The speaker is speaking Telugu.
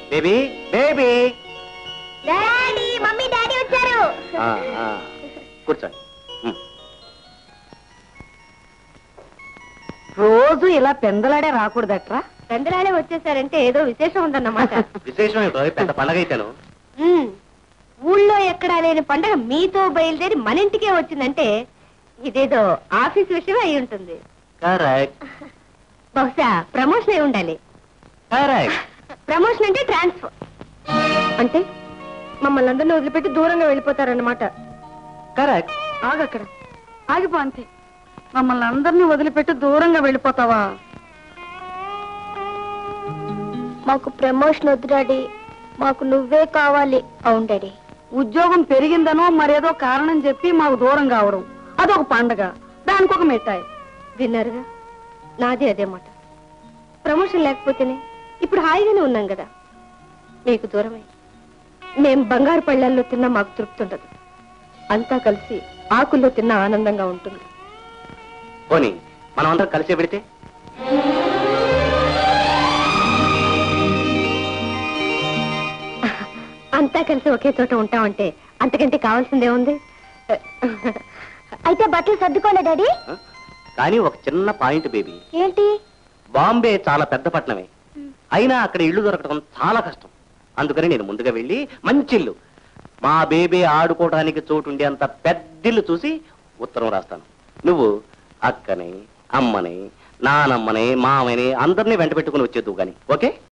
Baby baby daddy mummy daddy వచ్చారు ఆ, ఆ. కూర్చోండి ఉమ్. రోజు ఇలా పెందలాడే రాకూడదట్రా పెందలాడే వచ్చేసారంటే ఏదో విశేషం ఉందన్నమాట విశేషం ఏంటో పెద్ద పండగ అయితేను ఉమ్, ఊళ్ళో ఎక్కడా లేని పండగ మీతో బయలుదేరి మన ఇంటికే వచ్చిందంటే ఇదేదో ఆఫీస్ విషయం అయి ఉంటుంది కరెక్ట్ బహుశా ప్రమోషన్ అయి ఉండాలి కరెక్ట్ ప్రమోషన్ అంటే ట్రాన్స్ఫర్ అంటే మమ్మల్ని అందరినీ వదిలిపెట్టి దూరంగా వెళ్ళిపోతారన్నమాట కరెక్ట్ ఆగక్కడ ఆగిపో అంతే మమ్మల్ని అందరినీ వదిలిపెట్టి దూరంగా వెళ్ళిపోతావా మాకు ప్రమోషన్ వద్దు డాడీ మాకు నువ్వే కావాలి అవును డాడీ ఉద్యోగం పెరిగిందనో మరేదో కారణం చెప్పి మాకు దూరం కావడం అదొక పండగ దానికి ఒక మిఠాయి విన్నారుగా నాది అదే మాట ప్రమోషన్ లేకపోతేనే ఇప్పుడు హాయిగానే ఉన్నాం కదా మీకు దూరమై మేం బంగారు పళ్ళల్లో తిన్నా మాకు తృప్తి ఉండదు అంతా కలిసి ఆకుల్లో తిన్న ఆనందంగా ఉంటుంది పోనీ మనం అందరం కలిసే పెడితే అంతా కలిసి ఒకే చోట ఉంటామంటే అంతకంటే కావాల్సిందే ఉంది అయితే బట్టలు సర్దుకోండి డాడీ ఆ? కానీ ఒక చిన్న పాయింట్ బేబీ ఏంటి బాంబే చాలా పెద్ద పట్టణమే అయినా అక్కడ ఇల్లు దొరకడం చాలా కష్టం అందుకని నేను ముందుగా వెళ్ళి మంచి ఇల్లు మా బేబీ ఆడుకోవడానికి చోటు ఉండేంత పెద్దిల్లు చూసి ఉత్తరం రాస్తాను నువ్వు అక్కని అమ్మని నానమ్మని మామని అందరినీ వెంట పెట్టుకుని వచ్చేద్దు గాని ఓకే